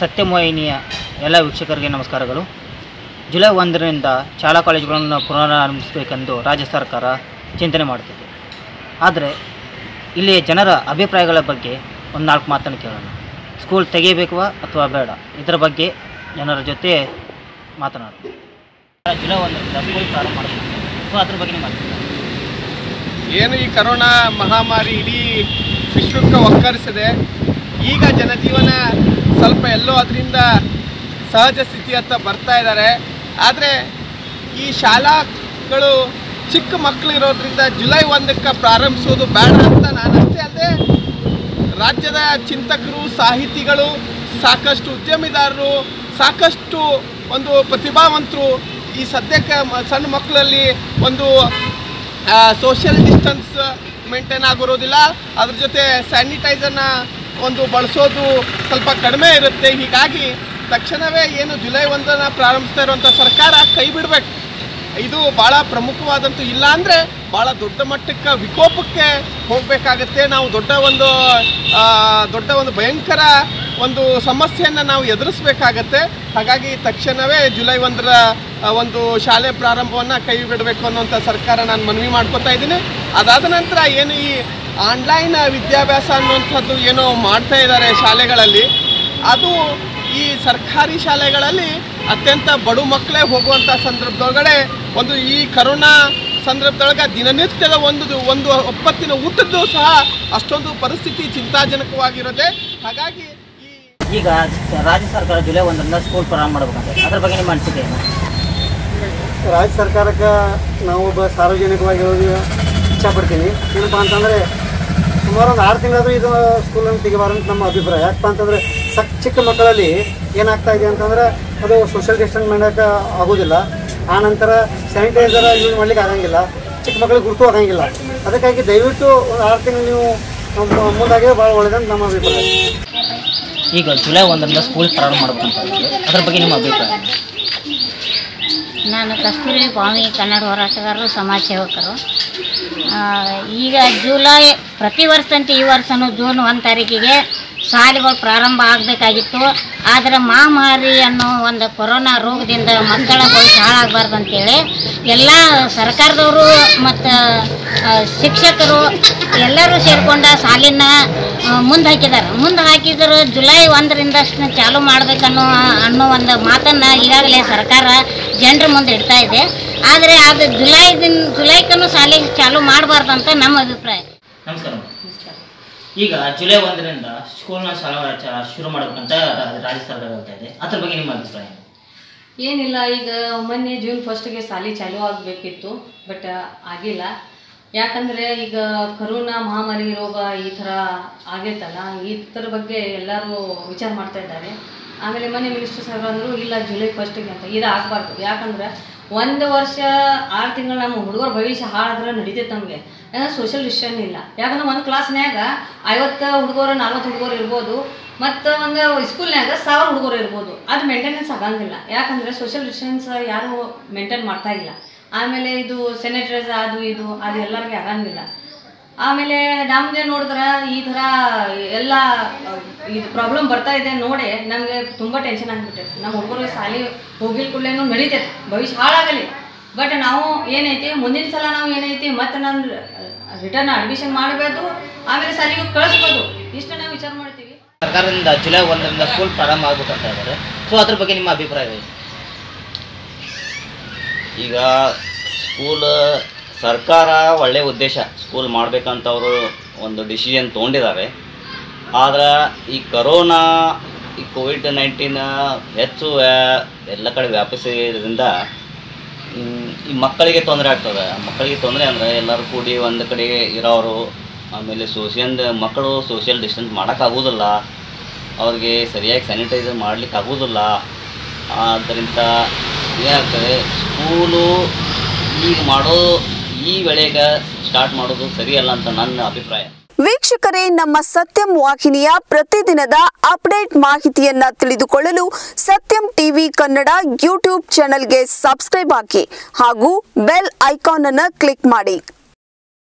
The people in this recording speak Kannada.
ಸತ್ಯಮೋಹಿನಿಯ ಎಲ್ಲ ವೀಕ್ಷಕರಿಗೆ ನಮಸ್ಕಾರಗಳು ಜುಲೈ ಒಂದರಿಂದ ಶಾಲಾ ಕಾಲೇಜುಗಳನ್ನು ಪುನರಾರಂಭಿಸಬೇಕೆಂದು ರಾಜ್ಯ ಸರ್ಕಾರ ಚಿಂತನೆ ಮಾಡುತ್ತಿದೆ ಆದರೆ ಇಲ್ಲಿಯ ಜನರ ಅಭಿಪ್ರಾಯಗಳ ಬಗ್ಗೆ ಒಂದು ನಾಲ್ಕು ಮಾತನ್ನು ಕೇಳೋಣ ಸ್ಕೂಲ್ ತೆಗೆಯಬೇಕು ಅಥವಾ ಬೇಡ ಇದರ ಬಗ್ಗೆ ಜನರ ಜೊತೆ ಮಾತನಾಡೋಣ ಜುಲೈ ಒಂದರಿಂದ ಸ್ಕೂಲ್ ಪ್ರಾರಂಭ ಮಾಡಬೇಕು ಸೊ ಅದ್ರ ಬಗ್ಗೆ ನಿಮ್ಮ ಅಭಿಪ್ರಾಯ ಏನು ಈ ಕರೋನಾ ಮಹಾಮಾರಿ ಇಡೀ ವಿಶ್ವಕ್ಕೆ ಒಕ್ಕರಿಸಿದೆ ಈಗ ಜನಜೀವನ ಸ್ವಲ್ಪ ಎಲ್ಲೋ ಅದರಿಂದ ಸಹಜ ಸ್ಥಿತಿಯತ್ತ ಬರ್ತಾ ಇದ್ದಾರೆ ಆದರೆ ಈ ಶಾಲಾಗಳು ಚಿಕ್ಕ ಮಕ್ಕಳು ಇರೋದ್ರಿಂದ ಜುಲೈ ಒಂದಕ್ಕೆ ಪ್ರಾರಂಭಿಸೋದು ಬೇಡ ಅಂತ ನಾನಷ್ಟೇ ಅಲ್ಲದೆ ರಾಜ್ಯದ ಚಿಂತಕರು ಸಾಹಿತಿಗಳು ಸಾಕಷ್ಟು ಉದ್ಯಮಿದಾರರು ಸಾಕಷ್ಟು ಒಂದು ಪ್ರತಿಭಾವಂತರು ಈ ಸದ್ಯಕ್ಕೆ ಮ- ಸಣ್ಣ ಮಕ್ಕಳಲ್ಲಿ ಒಂದು ಸೋಷಿಯಲ್ ಡಿಸ್ಟನ್ಸ್ ಮೇಂಟೈನ್ ಆಗಿರೋದಿಲ್ಲ ಅದ್ರ ಜೊತೆ ಸ್ಯಾನಿಟೈಸರ್ನ ಒಂದು ಬಳಸೋದು ಸ್ವಲ್ಪ ಕಡಿಮೆ ಇರುತ್ತೆ ಹೀಗಾಗಿ ತಕ್ಷಣವೇ ಏನು ಜುಲೈ ಒಂದನ್ನು ಪ್ರಾರಂಭಿಸ್ತಾ ಇರುವಂಥ ಸರ್ಕಾರ ಕೈ ಬಿಡಬೇಕು ಇದು ಭಾಳ ಪ್ರಮುಖವಾದಂಥ ಇಲ್ಲ ಅಂದರೆ ಭಾಳ ದೊಡ್ಡ ಮಟ್ಟಕ್ಕೆ ವಿಕೋಪಕ್ಕೆ ಹೋಗಬೇಕಾಗತ್ತೆ ನಾವು ದೊಡ್ಡ ಒಂದು ಆ, ದೊಡ್ಡ ಒಂದು ಭಯಂಕರ ಒಂದು ಸಮಸ್ಯೆಯನ್ನು ನಾವು ಎದುರಿಸ್ಬೇಕಾಗತ್ತೆ ಹಾಗಾಗಿ ತಕ್ಷಣವೇ ಜುಲೈ ಒಂದರ ಆ, ಒಂದು ಶಾಲೆ ಪ್ರಾರಂಭವನ್ನು ಕೈ ಬಿಡಬೇಕು ಅನ್ನುವಂಥ ಸರ್ಕಾರ ನಾನು ಮನವಿ ಮಾಡ್ಕೋತಾ ಇದ್ದೀನಿ ಅದಾದ ನಂತರ ಏನು ಈ ಆನ್ಲೈನ್ ವಿದ್ಯಾಭ್ಯಾಸ ಅನ್ನುವಂಥದ್ದು ಏನೋ ಮಾಡ್ತಾ ಇದ್ದಾರೆ ಶಾಲೆಗಳಲ್ಲಿ ಅದು ಈ ಸರ್ಕಾರಿ ಶಾಲೆಗಳಲ್ಲಿ ಅತ್ಯಂತ ಬಡು ಮಕ್ಕಳೇ ಹೋಗುವಂಥ ಸಂದರ್ಭದೊಳಗಡೆ ಒಂದು ಈ ಕರೋನಾ ಸಂದರ್ಭದೊಳಗೆ ದಿನನಿತ್ಯದ ಒಂದು ಒಂದು ಒಪ್ಪತ್ತಿನ ಊಟದ್ದು ಸಹ ಅಷ್ಟೊಂದು ಪರಿಸ್ಥಿತಿ ಚಿಂತಾಜನಕವಾಗಿರುತ್ತೆ ಹಾಗಾಗಿ ಈ ಈಗ ರಾಜ್ಯ ಸರ್ಕಾರ ಜುಲೈ ಒಂದರಿಂದ ಸ್ಕೂಲ್ ಪ್ರಾರಂಭ ಮಾಡಬೇಕಂತ ಅದ್ರ ಬಗ್ಗೆ ನಿಮ್ಮ ಅನಿಸಿಕೆ ಏನು ರಾಜ್ಯ ಸರ್ಕಾರಕ್ಕೆ ನಾವು ಒಬ್ಬ ಸಾರ್ವಜನಿಕವಾಗಿ ಹೇಳೋದು ಇಚ್ಛಪಡ್ತೀನಿ ಏನಪ್ಪ ಅಂತಂದರೆ ಸುಮಾರು ಒಂದು ಆರು ತಿಂಗಳಾದರೂ ಇದು ಸ್ಕೂಲನ್ನು ತೆಗಿಬಾರ್ದು ಅಂತ ನಮ್ಮ ಅಭಿಪ್ರಾಯ ಯಾಕಪ್ಪ ಅಂತಂದರೆ ಸಕ್ ಚಿಕ್ಕ ಮಕ್ಕಳಲ್ಲಿ ಏನಾಗ್ತಾ ಇದೆ ಅಂತಂದರೆ ಅದು ಸೋಷಿಯಲ್ ಡಿಸ್ಟೆನ್ಸ್ ಮಾಡೋಕ್ಕೆ ಆಗೋದಿಲ್ಲ ಆ ನಂತರ ಸ್ಯಾನಿಟೈಸರ್ ಯೂಸ್ ಮಾಡ್ಲಿಕ್ಕೆ ಆಗಂಗಿಲ್ಲ ಚಿಕ್ಕ ಮಕ್ಕಳಿಗೆ ಗುರುತು ಆಗಂಗಿಲ್ಲ ಅದಕ್ಕಾಗಿ ದಯವಿಟ್ಟು ಒಂದು ಆರು ತಿಂಗಳು ನೀವು ಮು- ಮುಂದಾಗಿದ್ರೆ ಭಾಳ ಒಳ್ಳೆಯದಂತ ನಮ್ಮ ಅಭಿಪ್ರಾಯ ಈಗ ಜುಲೈ ಒಂದರಿಂದ ಸ್ಕೂಲ್ ಪ್ರಾರಂಭ ಮಾಡಬೇಕಂತ ಇದ್ದೀವಿ. ಅದ್ರ ಬಗ್ಗೆ ನಿಮ್ಮ ಅಭಿಪ್ರಾಯ ಏನು? ನಾನು ಕಸ್ತೂರಿ ಸ್ವಾಮಿ ಕನ್ನಡ ಹೋರಾಟಗಾರರು ಸಮಾಜ ಸೇವಕರು ಆ, ಈಗ ಜುಲೈ ಪ್ರತಿ ವರ್ಷದಂತೆ ಈ ವರ್ಷನೂ ಜೂನ್ ಒಂದು ತಾರೀಕಿಗೆ ಶಾಲೆಗಳು ಪ್ರಾರಂಭ ಆಗಬೇಕಾಗಿತ್ತು ಆದರೆ ಮಹಾಮಾರಿ ಅನ್ನೋ ಒಂದು ಕೊರೋನಾ ರೋಗದಿಂದ ಮಕ್ಕಳ ಭವಿಷ್ಯ ಹಾಳಾಗಬಾರ್ದು ಅಂತೇಳಿ ಎಲ್ಲ ಸರ್ಕಾರದವರು ಮತ್ತು ಶಿಕ್ಷಕರು ಎಲ್ಲರೂ ಸೇರಿಕೊಂಡ ಶಾಲಿನ ಮುಂದೆ ಹಾಕಿದ್ದಾರೆ ಮುಂದೆ ಹಾಕಿದ್ರು ಜುಲೈ ಒಂದರಿಂದ ಅಷ್ಟನ್ನ ಚಾಲು ಮಾಡಬೇಕನ್ನೋ ಅನ್ನೋ ಒಂದು ಮಾತನ್ನು ಈಗಾಗಲೇ ಸರ್ಕಾರ ಜನರ ಮುಂದೆ ಇಡ್ತಾ ಇದೆ ಆದರೆ ಅದು ಜುಲೈ ದಿನ ಜುಲೈಕನ್ನು ಶಾಲೆ ಚಾಲು ಮಾಡಬಾರ್ದು ಅಂತ ನಮ್ಮ ಅಭಿಪ್ರಾಯ ನಮಸ್ಕಾರ ಈಗ ಜುಲೈ ಒಂದರಿಂದ ಸ್ಕೂಲ್ನ ಶಾಲಾ ಚ- ಶುರು ಮಾಡಬೇಕಂತ ರಾ- ರಾಜ್ಯ ಸರ್ಕಾರ ಹೇಳ್ತಾ ಇದೆ ಅದ್ರ ಬಗ್ಗೆ ನಿಮ್ಮ ಅಭಿಪ್ರಾಯ ಏನು? ಏನಿಲ್ಲ ಈಗ ಮೊನ್ನೆ ಜೂನ್ ಫಸ್ಟ್ಗೆ ಸಾಲಿ ಚಾಲೂ ಆಗಬೇಕಿತ್ತು ಬಟ್ ಆಗಿಲ್ಲ ಯಾಕಂದರೆ ಈಗ ಕರೋನಾ ಮಹಾಮಾರಿ ರೋಗ ಈ ಥರ ಆಗೈತಲ್ಲ ಈ ಥರ ಬಗ್ಗೆ ಎಲ್ಲರೂ ವಿಚಾರ ಮಾಡ್ತಾ ಇದ್ದಾರೆ ಆಮೇಲೆ ಮೊನ್ನೆ ಮಿನಿಸ್ಟರ್ ಸಾಹೇಬ್ರು ಅಂದರು ಇಲ್ಲ ಜುಲೈ ಫಸ್ಟಿಗೆ ಅಂತ ಇದು ಆಗಬಾರ್ದು ಯಾಕಂದ್ರೆ ಒಂದು ವರ್ಷ ಆರು ತಿಂಗಳು ನಮ್ಮ ಹುಡುಗರ ಭವಿಷ್ಯ ಹಾಳಾದ್ರೆ ನಡೀತೈತೆ ನಮಗೆ ಯಾಕಂದ್ರೆ ಸೋಷಿಯಲ್ ಡಿಸ್ಟೆನ್ಸ್ ಇಲ್ಲ ಯಾಕಂದ್ರೆ ಒಂದು ಕ್ಲಾಸ್ನ್ಯಾಗ ಐವತ್ತು ಹುಡುಗರು ನಲ್ವತ್ತು ಹುಡುಗರು ಇರ್ಬೋದು ಮತ್ತು ಒಂದು ಸ್ಕೂಲ್ನ್ಯಾಗ ಸಾವಿರ ಹುಡುಗರು ಇರ್ಬೋದು ಅದು ಮೇಂಟೆನೆನ್ಸ್ ಆಗಂಗಿಲ್ಲ ಯಾಕಂದರೆ ಸೋಷಿಯಲ್ ಡಿಸ್ಟೆನ್ಸ್ ಯಾರು ಮೇಂಟೈನ್ ಮಾಡ್ತಾ ಇಲ್ಲ ಆಮೇಲೆ ಇದು ಸ್ಯಾನಿಟೈಸ್ ಅದು ಇದು ಅದು ಎಲ್ಲರಿಗೆ ಆಗಂಗಿಲ್ಲ ಆಮೇಲೆ ನಮ್ದೇ ನೋಡಿದ್ರೆ ಈ ಥರ ಎಲ್ಲ ಇದು ಪ್ರಾಬ್ಲಮ್ ಬರ್ತಾ ಇದೆ ನೋಡಿ ನಮಗೆ ತುಂಬ ಟೆನ್ಷನ್ ಆಗ್ಬಿಟ್ಟೈತೆ ನಮ್ಮ ಹುಡುಗರು ಶಾಲೆ ಹೋಗಿಲ್ ಕೂಡಲೇನು ನಡೀತೈತೆ ಭವಿಷ್ಯ ಹಾಳಾಗಲಿ ಬಟ್ ನಾವು ಏನೈತಿ ಮುಂದಿನ ಸಲ ನಾವು ಏನೈತಿ ಮತ್ತೆ ನಾನು ರಿಟರ್ನ್ ಅಡ್ಮಿಷನ್ ಮಾಡಬೇಕು ಆಮೇಲೆ ಶಾಲೆಗೆ ಕಳಿಸ್ಬೋದು ಇಷ್ಟು ನಾವು ವಿಚಾರ ಮಾಡ್ತೀವಿ ಸರ್ಕಾರದಿಂದ ಜುಲೈ ಒಂದರಿಂದ ಸ್ಕೂಲ್ ಪ್ರಾರಂಭ ಆಗ್ಬೇಕಂತ ಇದ್ದಾರೆ ಸೊ ಅದ್ರ ಬಗ್ಗೆ ನಿಮ್ಮ ಅಭಿಪ್ರಾಯ ಏನು? ಈಗ ಸ್ಕೂಲ್ ಸರ್ಕಾರ ಒಳ್ಳೆಯ ಉದ್ದೇಶ ಸ್ಕೂಲ್ ಮಾಡಬೇಕಂತ ಅವರು ಒಂದು ಡಿಸಿಷನ್ ತೊಗೊಂಡಿದ್ದಾರೆ ಆದ್ರೆ ಈ ಕರೋನಾ ಈ ಕೋವಿಡ್ ನೈನ್ಟೀನ್ ಹೆಚ್ಚು ವ್ಯಾ- ಎಲ್ಲ ಕಡೆ ವ್ಯಾಪಿಸಿದ್ರಿಂದ ಮ್, ಈ ಮಕ್ಕಳಿಗೆ ತೊಂದರೆ ಆಗ್ತದೆ ಮಕ್ಕಳಿಗೆ ತೊಂದರೆ ಅಂದರೆ ಎಲ್ಲರೂ ಕೂಡಿ ಒಂದು ಕಡೆ ಇರೋರು ಆಮೇಲೆ ಸೋಷಿಯಲ್ ಮಕ್ಕಳು ಸೋಷಿಯಲ್ ಡಿಸ್ಟೆನ್ಸ್ ಮಾಡೋಕ್ಕಾಗೋದಿಲ್ಲ ಅವ್ರಿಗೆ ಸರಿಯಾಗಿ ಸ್ಯಾನಿಟೈಸರ್ ಮಾಡ್ಲಿಕ್ಕೆ ಆಗೋದಿಲ್ಲ ಆದ್ದರಿಂದ ಏನಾಗ್ತದೆ ಸ್ಕೂಲು ಈಗ ಮಾಡೋ ಈ ವೇಳೆಗೆ ಸ್ಟಾರ್ಟ್ ಮಾಡೋದು ಸರಿಯಲ್ಲ ಅಂತ ನನ್ನ ಅಭಿಪ್ರಾಯ ವೀಕ್ಷಕರೇ ನಮ್ಮ ಸತ್ಯಂ ವಾಹಿನಿಯ ಪ್ರತಿದಿನದ ಅಪ್ಡೇಟ್ ಮಾಹಿತಿಯನ್ನ ತಿಳಿದುಕೊಳ್ಳಲು ಸತ್ಯಂ ಟಿವಿ ಕನ್ನಡ ಯೂಟ್ಯೂಬ್ ಚಾನೆಲ್ಗೆ ಸಬ್ಸ್ಕ್ರೈಬ್ ಹಾಕಿ ಹಾಗೂ ಬೆಲ್ ಐಕಾನ್ ಅನ್ನು ಕ್ಲಿಕ್ ಮಾಡಿ